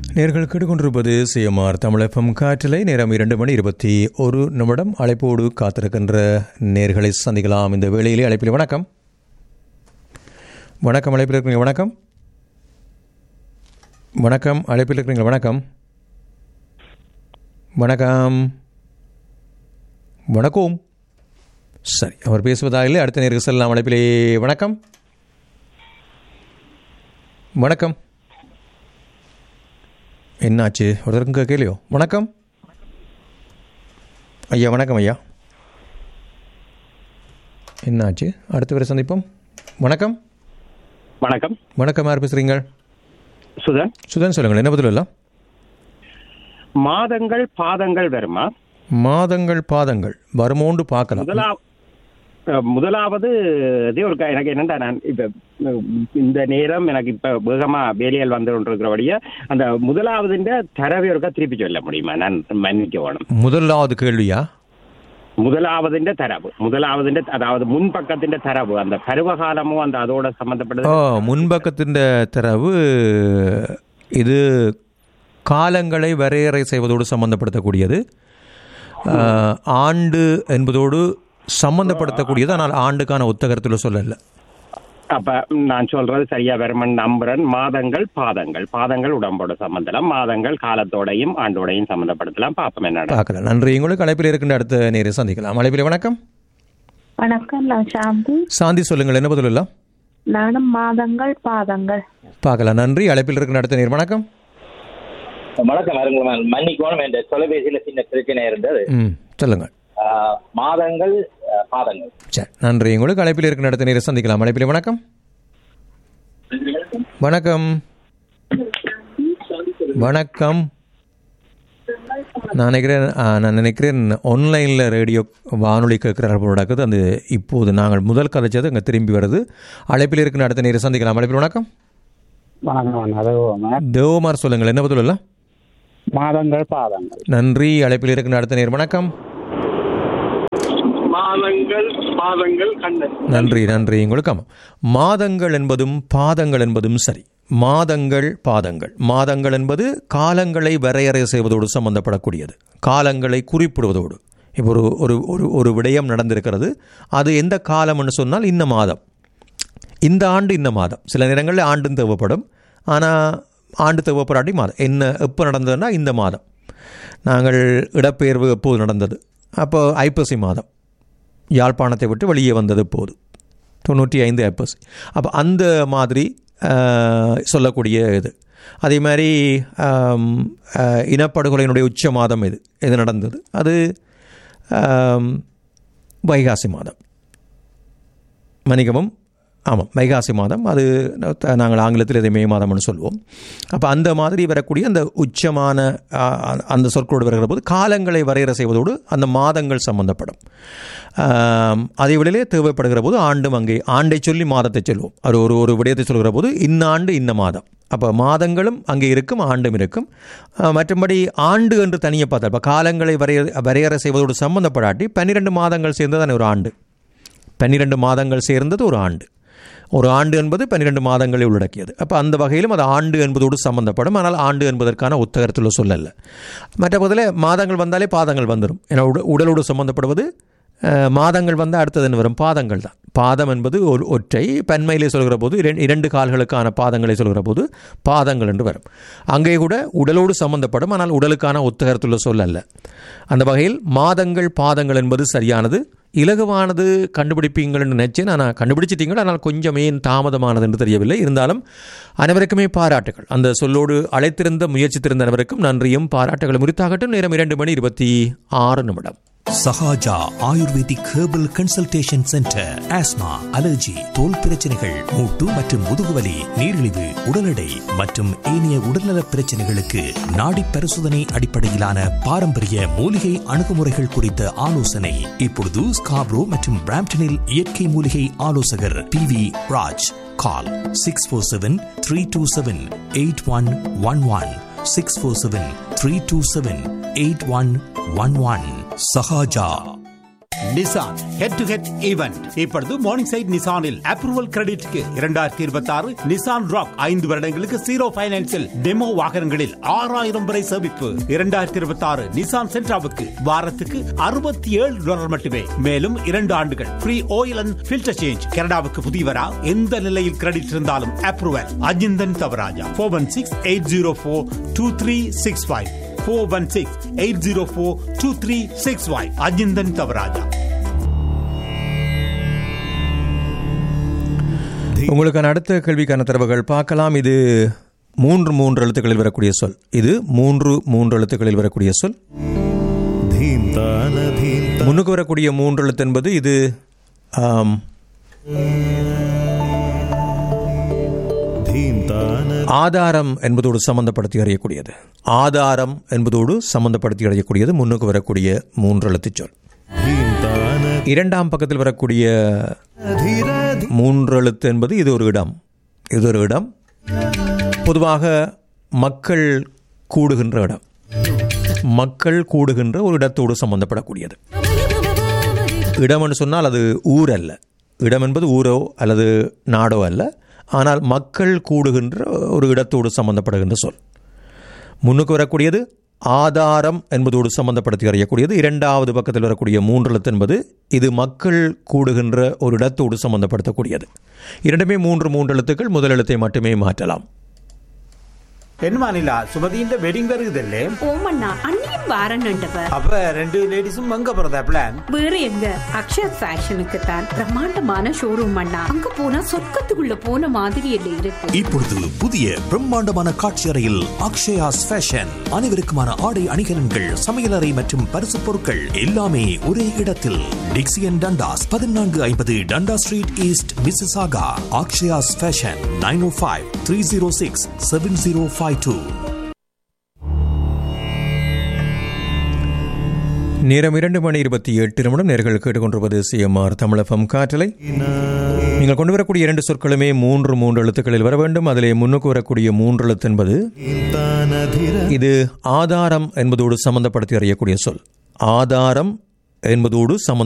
நேர்கள் கேட்டுக்கொண்டிருப்பது சிஎம்ஆர் தமிழகம் காற்றலை நேரம் இரண்டு மணி இருபத்தி ஒரு நிமிடம் அழைப்போடு காத்திருக்கின்ற நேர்களை சந்திக்கலாம் இந்த வேளையிலே அழைப்பில் வணக்கம் வணக்கம் அழைப்பில் இருக்கிறீங்க வணக்கம் வணக்கம் அழைப்பில் இருக்கிறீங்க வணக்கம் வணக்கம் வணக்கம் சரி அவர் பேசுவதாக இல்லை அடுத்த நேருக்கு செல்லலாம் அழைப்பிலே வணக்கம் வணக்கம் என்னாச்சு ஒருத்தருக்கும் கேட்கலையோ வணக்கம் ஐயா வணக்கம் ஐயா என்னாச்சு அடுத்த வரை சந்திப்போம் வணக்கம் வணக்கம் வணக்கம் யார் பேசுகிறீங்க சுதன் சுதன் சொல்லுங்கள் என்ன பதில் எல்லாம் மாதங்கள் பாதங்கள் வருமா மாதங்கள் பாதங்கள் வருமோண்டு பார்க்கலாம் முதலா அஹ், முதலாவது இதே ஒரு க- எனக்கு என்னடா நான் இப்ப அஹ், இந்த நேரம் எனக்கு இப்ப வேகமா வேலையில் வந்து கொண்டிருக்கிறபடியே அந்த முதலாவதுன்ற தரவை ஒருக்கா திருப்பி சொல்ல முடியுமா நான் மன்னிக்க வேணும் முதலாவது கேள்வியா முதலாவதுன்ற தரவு முதலாவதுன்ற அதாவது முன்பக்கத்தின் தரவு அந்த பருவகாலமும் அந்த அதோட ஓ சம்பந்தப்பட்டது முன்பக்கத்தின் தரவு இது காலங்களை வரையறை செய்வதோடு சம்பந்தப்படுத்தக்கூடியது ஆ, ஆண்டு என்பதோடு சம்பந்தப்படுத்தக்கூடியது ஆனால் ஆண்டுக்கான ஒத்தகரத்தில் சொல்லல அப்ப நான் சொல்றது சரியா வருமன் நம்புறன் மாதங்கள் பாதங்கள் பாதங்கள் உடம்போட சம்பந்தம் மாதங்கள் காலத்தோடையும் ஆண்டோடையும் சம்பந்தப்படுத்தலாம் பாப்போம் என்னடா பார்க்கலாம் நன்றி உங்களுக்கு அழைப்பில் இருக்கின்ற அடுத்த நேரை சந்திக்கலாம் அழைப்பில் வணக்கம் வணக்கம் நான் சாந்தி சாந்தி சொல்லுங்கள் என்ன பதில் எல்லாம் நானும் மாதங்கள் பாதங்கள் பார்க்கலாம் நன்றி அழைப்பில் இருக்கின்ற அடுத்த நேர் வணக்கம் வணக்கம் அருங்குமார் மன்னிக்கோணும் என்ற தொலைபேசியில சின்ன பிரச்சனை இருந்தது ம் சொல்லுங்கள் ஆஹ், மாதங்கள் ஆஹ், பாதங்கள் சரி நன்றி உங்களுக்கு அழைப்பில் இருக்கின்ற அடுத்த நேரை சந்திக்கலாம் அழைப்பில் வணக்கம் வணக்கம் வணக்கம் நான் நினைக்கிறேன் ஆ, நான் நினைக்கிறேன் ஆன்லைனில் ரேடியோ வானொலி கேட்குறார்கள் நடக்குது அந்த இப்போது நாங்கள் முதல் கதைச்சது அங்கே திரும்பி வருது அழைப்பில் இருக்கிற அடுத்த நேரம் சந்திக்கலாம் அழைப்பில் வணக்கம் வணக்கம் அதுவும் தேவமார் சொல்லுங்கள் என்ன பதில் எல்லாம் மாதங்கள் பாதங்கள் நன்றி அழைப்பில் இருக்கிற அடுத்த நேரம் வணக்கம் மாதங்கள் பாதங்கள் கண்ணன் நன்றி நன்றி உங்களுக்கு ஆமாம் மாதங்கள் என்பதும் பாதங்கள் என்பதும் சரி மாதங்கள் பாதங்கள் மாதங்கள் என்பது காலங்களை வரையறை செய்வதோடு சம்பந்தப்படக்கூடியது காலங்களை குறிப்பிடுவதோடு இப்போ ஒரு ஒரு ஒரு ஒரு விடயம் நடந்திருக்கிறது அது எந்த காலம்னு சொன்னால் இந்த மாதம் இந்த ஆண்டு இந்த மாதம் சில நேரங்களில் ஆண்டும் தேவைப்படும் ஆனால் ஆண்டு தேவைப்படாட்டி மாதம் என்ன எப்போ நடந்ததுன்னா இந்த மாதம் நாங்கள் இடப்பெயர்வு எப்போது நடந்தது அப்போ ஐப்பசி மாதம் யாழ்ப்பாணத்தை விட்டு வெளியே வந்தது போது தொண்ணூற்றி ஐந்து ஐப்பசி அப்போ அந்த மாதிரி ஆஹ், சொல்லக்கூடிய இது அதே மாதிரி ஆம், ஆஹ், இனப்படுகொலையினுடைய உச்ச மாதம் இது இது நடந்தது அது ஆம், வைகாசி மாதம் மன்னிக்கவும் ஆமாம் வைகாசி மாதம் அது த- நாங்கள் ஆங்கிலத்தில் இதை மே மாதம்னு சொல்லுவோம் அப்போ அந்த மாதிரி வரக்கூடிய அந்த உச்சமான ஆ, அ- அந்த சொற்களோடு வருகிற போது காலங்களை வரையறை செய்வதோடு அந்த மாதங்கள் சம்பந்தப்படும் ஆம், அதே வேளையிலே தேவைப்படுகிற போது ஆண்டும் அங்கே ஆண்டை சொல்லி மாதத்தை சொல்லுவோம் அது ஒரு ஒரு விடயத்தை சொல்கிற போது இன்னாண்டு இந்த மாதம் அப்போ மாதங்களும் அங்கே இருக்கும் ஆண்டும் இருக்கும் ஆ, மற்றும்படி ஆண்டு என்று தனியாக பார்த்தா இப்போ காலங்களை வரைய வரையறை செய்வதோடு சம்பந்தப்படாட்டி பன்னிரெண்டு மாதங்கள் சேர்ந்து தானே ஒரு ஆண்டு பன்னிரெண்டு மாதங்கள் சேர்ந்தது ஒரு ஆண்டு ஒரு ஆண்டு என்பது பன்னிரெண்டு மாதங்களை உள்ளடக்கியது அப்போ அந்த வகையிலும் அது ஆண்டு என்பதோடு சம்பந்தப்படும் ஆனால் ஆண்டு என்பதற்கான உத்தகரத்தில் சொல்லல மற்ற பதில் மாதங்கள் வந்தாலே பாதங்கள் வந்துடும் ஏன்னா உட உடலோடு சம்பந்தப்படுவது அஹ், மாதங்கள் வந்தால் அடுத்தது வரும் பாதங்கள் தான் பாதம் என்பது ஒரு ஒற்றை பன்மையிலே சொல்கிற போது இரண்டு இரண்டு கால்களுக்கான பாதங்களை சொல்கிற போது பாதங்கள் என்று வரும் அங்கே கூட உடலோடு சம்பந்தப்படும் ஆனால் உடலுக்கான ஒத்தகரத்துள்ள சொல் அல்ல அந்த வகையில் மாதங்கள் பாதங்கள் என்பது சரியானது இலகுவானது கண்டுபிடிப்பீங்கள்னு நினைச்சேன் ஆனால் கண்டுபிடிச்சிட்டீங்க ஆனால் கொஞ்சம் ஏன் தாமதமானது என்று தெரியவில்லை இருந்தாலும் அனைவருக்குமே பாராட்டுகள் அந்த சொல்லோடு அழைத்திருந்த முயற்சித்திருந்த அனைவருக்கும் நன்றியும் பாராட்டுகளும் உரித்தாகட்டும் நேரம் இரண்டு மணி இருபத்தி ஆறு நிமிடம் Sahaja ayurvedic herbal consultation centre asthma allergy தோல் பிரச்சனைகள் மூட்டு மற்றும் முதுகுவலி நீரிழிவு உடல் எடை மற்றும் ஏனைய உடல்நலப் பிரச்சனைகளுக்கு நாடி பரிசோதனை அடிப்படையிலான பாரம்பரிய மூலிகை அணுகுமுறைகள் குறித்த ஆலோசனை இப்பொழுது ஸ்காப்ரோ மற்றும் பிராம்டனில் இயற்கை மூலிகை ஆலோசகர் P V Raj call six four seven three two seven eight one one one six four seven three two seven eight one one one Sahaja Nissan head to head event இப்பொழுது மார்னிங் சைட் நிசானில் approval கிரெடிட்க்கு இரண்டாயிரத்தி இருபத்தி ஆறு Nissan rock ஐந்து வருடங்களுக்கு zero பைனான்சில் demo வாகனங்களில் ஆறாயிரம் வரை சேமிப்பு இரண்டாயிரத்தி இருபத்தி ஆறு நிசான் சென்ட்ராவுக்கு வாரத்துக்கு அறுபத்தி ஏழு டாலர் மட்டுமே மேலும் இரண்டு ஆண்டுகள் free oil and filter change கனடாவுக்கு புதியவரா எந்த நிலையில் கிரெடிட் இருந்தாலும் approval Ajinthan Thavarajah four one six eight zero four two three six five four one six eight zero four two three six five Ajinthan Thavarajah உங்களுக்கான அடுத்த கேள்விக்கான தரவுகள் பார்க்கலாம் இது மூன்று மூன்று எழுத்துக்களில் வரக்கூடிய சொல் இது மூன்று மூன்று எழுத்துக்களில் வரக்கூடிய சொல் முன்னுக்கு வரக்கூடிய மூன்று எழுத்து என்பது இது ஆம், ஆதாரம் என்பதோடு சம்பந்தப்படுத்தி அறியக்கூடியது ஆதாரம் என்பதோடு சம்பந்தப்படுத்தி அறியக்கூடியது முன்னுக்கு வரக்கூடிய மூன்று எழுத்துச் சொல் இரண்டாம் பக்கத்தில் வரக்கூடிய மூன்று எழுத்து என்பது இது ஒரு இடம் இது ஒரு இடம் பொதுவாக மக்கள் கூடுகின்ற இடம் மக்கள் கூடுகின்ற ஒரு இடத்தோடு சம்பந்தப்படக்கூடியது இடம்னு சொன்னால் அது ஊர் அல்ல இடம் என்பது ஊரோ அல்லது நாடோ அல்ல ஆனால் மக்கள் கூடுகின்ற ஒரு இடத்தோடு சம்பந்தப்படுகின்ற சொல் முன்னுக்கு வரக்கூடியது ஆதாரம் என்பதோடு சம்பந்தப்படுத்தி அறியக்கூடியது இரண்டாவது பக்கத்தில் வரக்கூடிய மூன்று எழுத்து என்பது இது மக்கள் கூடுகின்ற ஒரு இடத்தோடு சம்பந்தப்படுத்தக்கூடியது இரண்டுமே மூன்று மூன்று எழுத்துக்கள் முதல் எழுத்தை மட்டுமே மாற்றலாம் என்ன மாநிலா சுமதியின் வெட்டிங் வருகுதல்லே ஓமண்ணா அண்ணியும் வாரன்னுட்டவ அப்ப ரெண்டு லேடிஸும் அங்க போறதா பிளான் வேற எங்க அக்ஷயா ஃபேஷனுக்கு தான் பிரம்மாண்டமான ஷோரூம் அண்ணா அங்க போனா சொர்க்கத்துக்குள்ள போன மாதிரி இல்ல இருக்கு இப்பொழுது புதிய பிரம்மாண்டமான காட்சி அறையில் அக்ஷயாஸ் ஃபேஷன் அனைவருக்குமான ஆடை அணிகலன்கள் சமையலறை மற்றும் பரிசு பொருட்கள் எல்லாமே ஒரே இடத்தில் டிக்சியன் டண்டாஸ் பதினான்கு ஐம்பது Dundas street east Mississauga Akshaya's fashion nine O five three zero six seven zero five two நேரம் இரண்டு மணி இருபத்தி எட்டு நிமிடம் நேர்கள் கேட்டுக்கொண்டிருப்பது சிஎம்ஆர் தமிழகம் காற்றலை நீங்கள் கொண்டு வரக்கூடிய இரண்டு சொற்களுமே மூன்று மூன்று எழுத்துக்களில் வர வேண்டும் அதிலே முன்னுக்கு வரக்கூடிய மூன்று எழுத்து என்பது இது ஆதாரம் என்பதோடு சம்பந்தப்படுத்தி அறியக்கூடிய சொல் ஆதாரம் என்பதோடு சம்பந்த